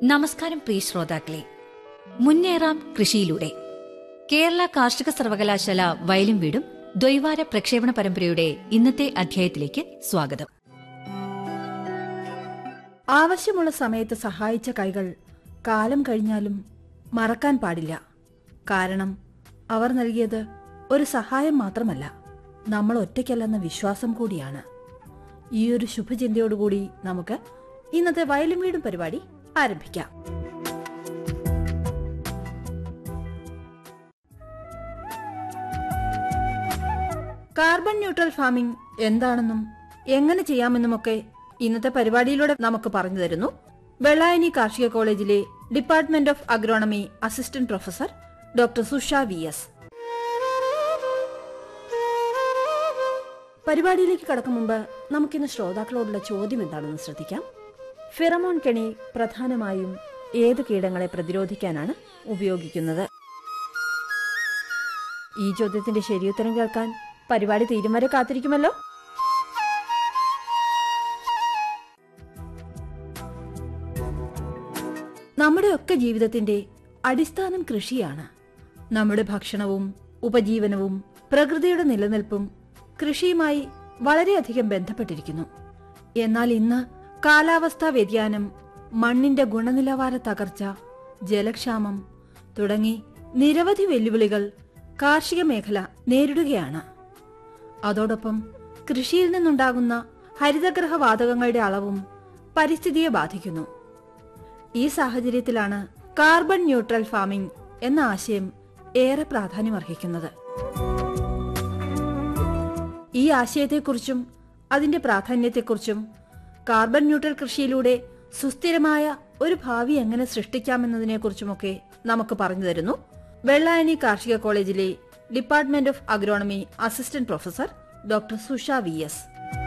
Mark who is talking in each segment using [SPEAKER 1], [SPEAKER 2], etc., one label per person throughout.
[SPEAKER 1] നമസ്കാരം പ്രിയ ശ്രോതാക്കളെ മുന്നേറാം കൃഷിയിലൂടെ കേരള കാർഷിക സർവകലാശാല വയലും വീടും ദ്വൈവാര പ്രക്ഷേപണ പരമ്പരയുടെ ഇന്നത്തെ അധ്യായത്തിലേക്ക് സ്വാഗതം
[SPEAKER 2] ആവശ്യമുള്ള സമയത്ത് സഹായിച്ച കൈകൾ കാലം കഴിഞ്ഞാലും മറക്കാൻ പാടില്ല കാരണം അവർ നൽകിയത് ഒരു സഹായം മാത്രമല്ല നമ്മൾ ഒറ്റയ്ക്കല്ലെന്ന വിശ്വാസം കൂടിയാണ് ഈ ഒരു ശുഭചിന്തയോടുകൂടി നമുക്ക് ഇന്നത്തെ വയലും വീടും പരിപാടി ആരംഭിക്കാം കാർബൺ ന്യൂട്രൽ ഫാമിംഗ് എന്താണെന്നും എങ്ങനെ ചെയ്യാമെന്നുമൊക്കെ ഇന്നത്തെ പരിപാടിയിലൂടെ നമുക്ക് പറഞ്ഞു തരുന്നു വെള്ളായണി കാർഷിക കോളേജിലെ department of agronomy assistant professor doctor Susha V S പരിപാടിയിലേക്ക് കടക്കും മുമ്പ് നമുക്കിന്ന് ശ്രോതാക്കളോടുള്ള ചോദ്യം എന്താണെന്ന് ശ്രദ്ധിക്കാം ഫിറമോൺ കെണി പ്രധാനമായും ഏത് കീടങ്ങളെ പ്രതിരോധിക്കാനാണ് ഉപയോഗിക്കുന്നത് ഈ ചോദ്യത്തിന്റെ ശരിയുത്തരം കേൾക്കാൻ പരിപാടി തീരും വരെ കാത്തിരിക്കുമല്ലോ നമ്മുടെയൊക്കെ ജീവിതത്തിന്റെ അടിസ്ഥാനം കൃഷിയാണ് നമ്മുടെ ഭക്ഷണവും ഉപജീവനവും പ്രകൃതിയുടെ നിലനിൽപ്പും കൃഷിയുമായി വളരെയധികം ബന്ധപ്പെട്ടിരിക്കുന്നു എന്നാൽ ഇന്ന് കാലാവസ്ഥാ വ്യതിയാനം മണ്ണിന്റെ ഗുണനിലവാര തകർച്ച ജലക്ഷാമം തുടങ്ങി നിരവധി വെല്ലുവിളികൾ കാർഷിക മേഖല നേരിടുകയാണ് അതോടൊപ്പം കൃഷിയിൽ നിന്നുണ്ടാകുന്ന ഹരിതഗ്രഹ വാതകങ്ങളുടെ അളവും പരിസ്ഥിതിയെ ബാധിക്കുന്നു ഈ സാഹചര്യത്തിലാണ് കാർബൺ ന്യൂട്രൽ ഫാമിംഗ് എന്ന ആശയം ഏറെ പ്രാധാന്യമർഹിക്കുന്നത് ഈ ആശയത്തെക്കുറിച്ചും അതിന്റെ പ്രാധാന്യത്തെക്കുറിച്ചും കാർബൺ ന്യൂട്രൽ കൃഷിയിലൂടെ സുസ്ഥിരമായ ഒരു ഭാവി എങ്ങനെ സൃഷ്ടിക്കാമെന്നതിനെക്കുറിച്ചുമൊക്കെ നമുക്ക് പറഞ്ഞു തരുന്നു വെള്ളായണി കാർഷിക കോളേജിലെ department of agronomy assistant professor doctor Susha V S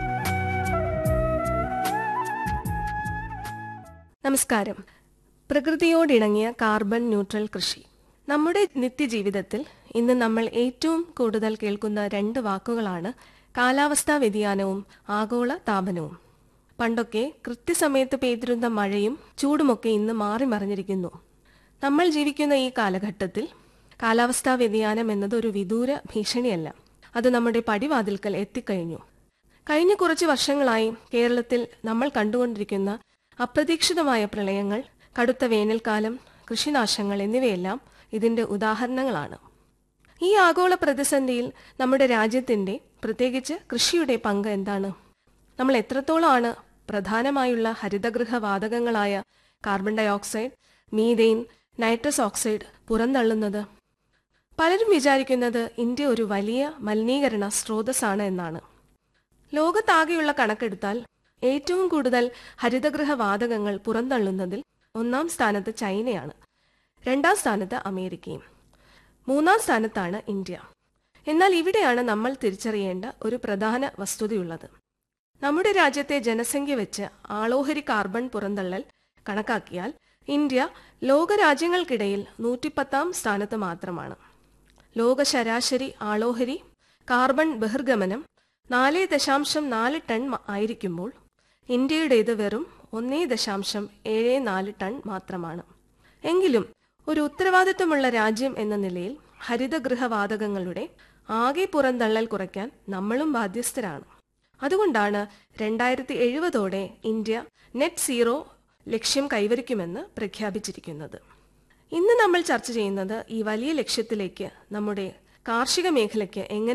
[SPEAKER 3] നമസ്കാരം പ്രകൃതിയോടിണങ്ങിയ കാർബൺ ന്യൂട്രൽ കൃഷി നമ്മുടെ നിത്യജീവിതത്തിൽ ഇന്ന് നമ്മൾ ഏറ്റവും കൂടുതൽ കേൾക്കുന്ന രണ്ട് വാക്കുകളാണ് കാലാവസ്ഥാ വ്യതിയാനവും ആഗോള താപനവും പണ്ടൊക്കെ കൃത്യസമയത്ത് പെയ്തിരുന്ന മഴയും ചൂടുമൊക്കെ ഇന്ന് മാറി മറിഞ്ഞിരിക്കുന്നു നമ്മൾ ജീവിക്കുന്ന ഈ കാലഘട്ടത്തിൽ കാലാവസ്ഥാ വ്യതിയാനം എന്നത് ഒരു വിദൂര ഭീഷണിയല്ല അത് നമ്മുടെ പടിവാതിൽക്കൽ എത്തിക്കഴിഞ്ഞു കഴിഞ്ഞ കുറച്ച് വർഷങ്ങളായി കേരളത്തിൽ നമ്മൾ കണ്ടുകൊണ്ടിരിക്കുന്ന അപ്രതീക്ഷിതമായ പ്രളയങ്ങൾ കടുത്ത വേനൽക്കാലം കൃഷിനാശങ്ങൾ എന്നിവയെല്ലാം ഇതിന്റെ ഉദാഹരണങ്ങളാണ് ഈ ആഗോള പ്രതിസന്ധിയിൽ നമ്മുടെ രാജ്യത്തിന്റെ പ്രത്യേകിച്ച് കൃഷിയുടെ പങ്ക് എന്താണ് നമ്മൾ എത്രത്തോളമാണ് പ്രധാനമായുള്ള ഹരിതഗൃഹ വാതകങ്ങളായ carbon dioxide methane nitrous oxide പുറന്തള്ളുന്നത് പലരും വിചാരിക്കുന്നത് ഇന്ത്യ ഒരു വലിയ മലിനീകരണ സ്രോതസ്സാണ് എന്നാണ് ലോകത്താകെയുള്ള കണക്കെടുത്താൽ ഏറ്റവും കൂടുതൽ ഹരിതഗൃഹ വാതകങ്ങൾ പുറന്തള്ളുന്നതിൽ ഒന്നാം സ്ഥാനത്ത് ചൈനയാണ് രണ്ടാം സ്ഥാനത്ത് അമേരിക്കയും മൂന്നാം സ്ഥാനത്താണ് ഇന്ത്യ എന്നാൽ ഇവിടെയാണ് നമ്മൾ തിരിച്ചറിയേണ്ട ഒരു പ്രധാന വസ്തുതയുള്ളത് നമ്മുടെ രാജ്യത്തെ ജനസംഖ്യ വെച്ച് ആളോഹരി കാർബൺ പുറന്തള്ളൽ കണക്കാക്കിയാൽ ഇന്ത്യ ലോകരാജ്യങ്ങൾക്കിടയിൽ നൂറ്റിപ്പത്താം സ്ഥാനത്ത് മാത്രമാണ് ലോക ശരാശരി ആളോഹരി കാർബൺ ബഹിർഗമനം നാല് ദശാംശം നാല് ടൺ മ- ആയിരിക്കുമ്പോൾ ഇന്ത്യയുടേത് വെറും ഒന്നേ ദശാംശം ഏഴ് നാല് ടൺ മാത്രമാണ് എങ്കിലും ഒരു ഉത്തരവാദിത്വമുള്ള രാജ്യം എന്ന നിലയിൽ ഹരിതഗൃഹവാതകങ്ങളുടെ ആകെ പുറന്തള്ളൽ കുറയ്ക്കാൻ നമ്മളും ബാധ്യസ്ഥരാണ് അതുകൊണ്ടാണ് രണ്ടായിരത്തി എഴുപതോടെ ഇന്ത്യ നെറ്റ് സീറോ ലക്ഷ്യം കൈവരിക്കുമെന്ന് പ്രഖ്യാപിച്ചിരിക്കുന്നത് ഇന്ന് നമ്മൾ ചർച്ച ചെയ്യുന്നത് ഈ വലിയ ലക്ഷ്യത്തിലേക്ക് നമ്മുടെ കാർഷിക മേഖലയ്ക്ക് എങ്ങനെ